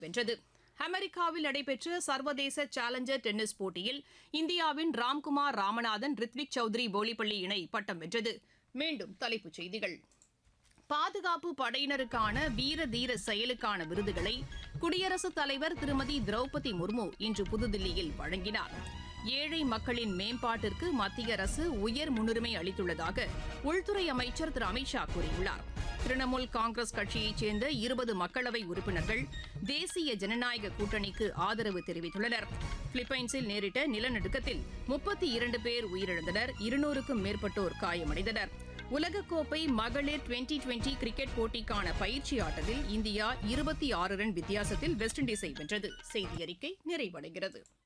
வென்றது அமெரிக்காவில் நடைபெற்ற சர்வதேச சேலஞ்சர் டென்னிஸ் போட்டியில் இந்தியாவின் ராம்குமார் ராமநாதன் ரித்விக் சௌத்ரி போலிப்பள்ளி இணை பட்டம் வென்றது மீண்டும் தலைப்புச் செய்திகள் பாதுகாப்பு படையினருக்கான வீர தீர செயலுக்கான விருதுகளை குடியரசுத் தலைவர் திருமதி திரௌபதி முர்மு இன்று புதுதில்லியில் வழங்கினார் ஏழை மக்களின் மேம்பாட்டிற்கு மத்திய அரசு உயர் முன்னுரிமை அளித்துள்ளதாக உள்துறை அமைச்சர் திரு அமித்ஷா கூறியுள்ளார் திரிணாமுல் காங்கிரஸ் கட்சியைச் சேர்ந்த இருபது மக்களவை உறுப்பினர்கள் தேசிய ஜனநாயக கூட்டணிக்கு ஆதரவு தெரிவித்துள்ளனர் பிலிப்பைன்ஸில் நேரிட்ட நிலநடுக்கத்தில் முப்பத்தி இரண்டு பேர் உயிரிழந்தனர் இருநூறுக்கும் மேற்பட்டோர் காயமடைந்தனர் உலகக்கோப்பை மகளிர் டுவெண்டி டுவெண்டி கிரிக்கெட் போட்டிக்கான பயிற்சி ஆட்டத்தில் இந்தியா இருபத்தி ஆறு ரன் வித்தியாசத்தில் வெஸ்ட் இண்டீஸை வென்றது செய்தி அறிக்கை நிறைவடைகிறது